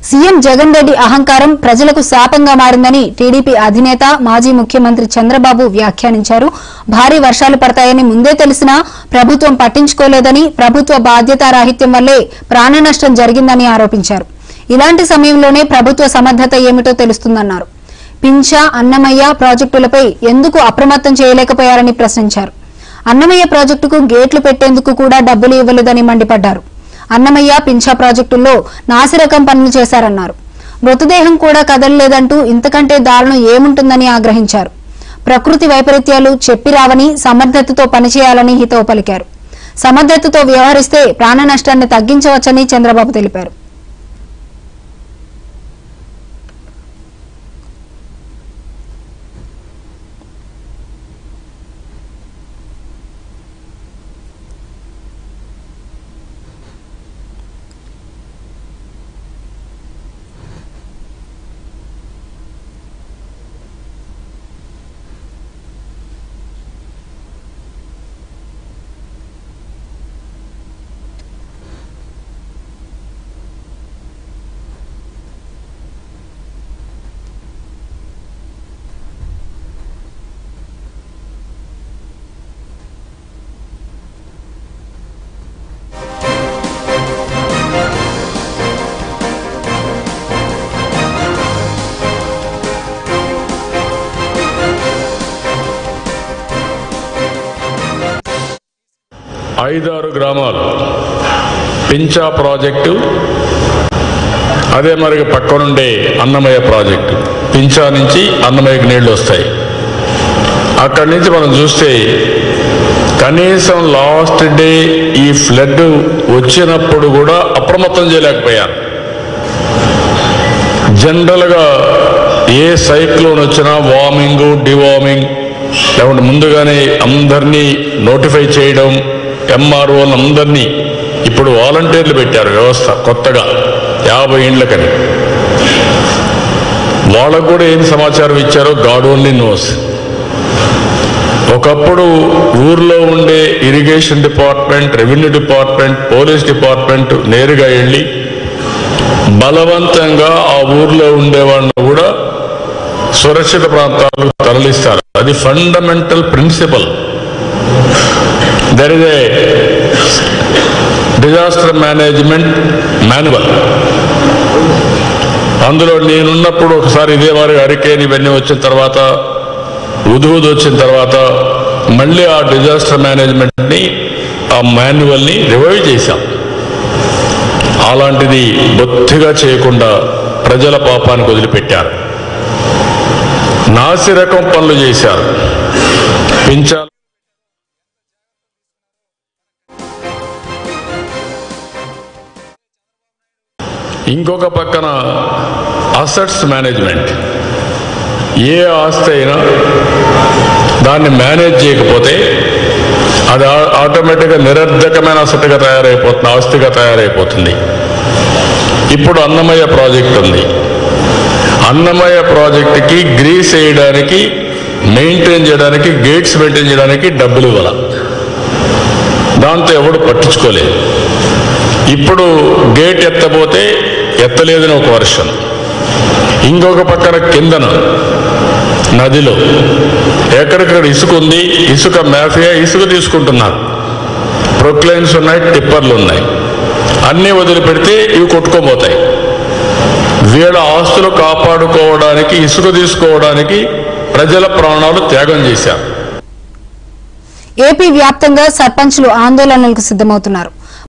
CM Jagan Reddy అహంకారం ప్రజలకు శాపంగా మారిందని టీడీపీ అధినేత మాజీ ముఖ్యమంత్రి చంద్రబాబు వ్యాఖ్యానించారు భారీ వర్షాలు పడతాయని ముందే తెలిసినా ప్రభుత్వం పట్టించుకోలేదని ప్రభుత్వ బాధ్యతారాహిత్యం వల్లే ప్రాణ నష్టం జరిగిందని ఆరోపించారు ఇలాంటి సమయంలోనే ప్రభుత్వ సమర్థత ఏమిటో తెలుస్తుందన్నారు పింఛా అన్నమయ్య ప్రాజెక్టులపై ఎందుకు అప్రమత్తం చేయలేకపోయారని ప్రశ్నించారు అన్నమయ్య ప్రాజెక్టుకు గేట్లు పెట్టేందుకు కూడా డబ్బులు ఇవ్వలేదని మండిపడ్డారు అన్నమయ్య పింఛా ప్రాజెక్టుల్లో నాసిరకం పనులు చేశారన్నారు మృతదేహం కూడా కదలలేదంటూ ఇంతకంటే దారుణం ఏముంటుందని ఆగ్రహించారు ప్రకృతి వైపరీత్యాలు చెప్పి రావని సమర్థతతో పనిచేయాలని హితవు పలికారు సమర్థతతో వ్యవహరిస్తే ప్రాణ నష్టాన్ని తగ్గించవచ్చని చంద్రబాబు తెలిపారు ఐదారు గ్రామాలు పించా ప్రాజెక్టు అదే మరి పక్కనుండే అన్నమయ్య ప్రాజెక్టు పించా నుంచి అన్నమయ్యకి నీళ్లు వస్తాయి అక్కడి నుంచి మనం చూస్తే కనీసం లాస్ట్ డే ఈ ఫ్లడ్ వచ్చినప్పుడు కూడా అప్రమత్తం చేయలేకపోయారు జనరల్గా ఏ సైక్లోన్ వచ్చినా వార్మింగ్ డివార్మింగ్ లేకుంటే ముందుగానే అందరినీ నోటిఫై చేయడం ఎంఆర్ఓలను అందరినీ ఇప్పుడు వాలంటీర్లు పెట్టారు వ్యవస్థ కొత్తగా యాభై ఇండ్లకని వాళ్ళకు కూడా ఏం సమాచారం ఇచ్చారో గాడ్ ఓన్లీ నోస్ ఒకప్పుడు ఊర్లో ఉండే irrigation department revenue department police department నేరుగా వెళ్ళి బలవంతంగా ఆ ఊర్లో ఉండే వాళ్ళని కూడా సురక్షిత ప్రాంతాలకు తరలిస్తారు అది fundamental principle there is a disaster management manual అందులో నేనున్నప్పుడు ఒకసారి ఇదే వారి హరికేన్ ఇవన్నీ వచ్చిన తర్వాత ఉదువుదు వచ్చిన తర్వాత మళ్ళీ ఆ డిజాస్టర్ మేనేజ్మెంట్ని ఆ మాన్యువల్ని రివైవ్ చేశాం అలాంటిది బొత్తిగా చేయకుండా ప్రజల పాపానికి వదిలిపెట్టారు నాసిరకం పనులు చేశారు పింఛాలు ఇంకొక పక్కన అసెట్స్ మేనేజ్మెంట్ ఏ ఆస్తి అయినా దాన్ని మేనేజ్ చేయకపోతే అది ఆ- ఆటోమేటిక్గా నిరర్ధకమైన అసెట్గా తయారైపోతుంది ఆస్తిగా తయారైపోతుంది ఇప్పుడు అన్నమయ్య ప్రాజెక్ట్ ఉంది అన్నమయ్య ప్రాజెక్టుకి గ్రీస్ వేయడానికి మెయింటైన్ చేయడానికి గేట్స్ మెయింటైన్ చేయడానికి డబ్బులు ఇవ్వాల దాంతో ఎవడు పట్టించుకోలేదు ఇప్పుడు గేట్ ఎత్తపోతే ఎత్తలేదని ఒక వర్షన్ ఇంకొక పక్కన కిందన నదిలో ఎక్కడెక్కడ ఇసుక ఉంది ఇసుక మాఫియా ఇసుక తీసుకుంటున్నారు ప్రొక్లైన్స్ ఉన్నాయి టిప్పర్లు ఉన్నాయి అన్నీ వదిలిపెడితే ఇవి కొట్టుకోబోతాయి వీళ్ళ ఆస్తులు కాపాడుకోవడానికి ఇసుక తీసుకోవడానికి ప్రజల ప్రాణాలు త్యాగం చేశారు ఏపీ వ్యాప్తంగా సర్పంచ్లు ఆందోళనలకు సిద్దమవుతున్నారు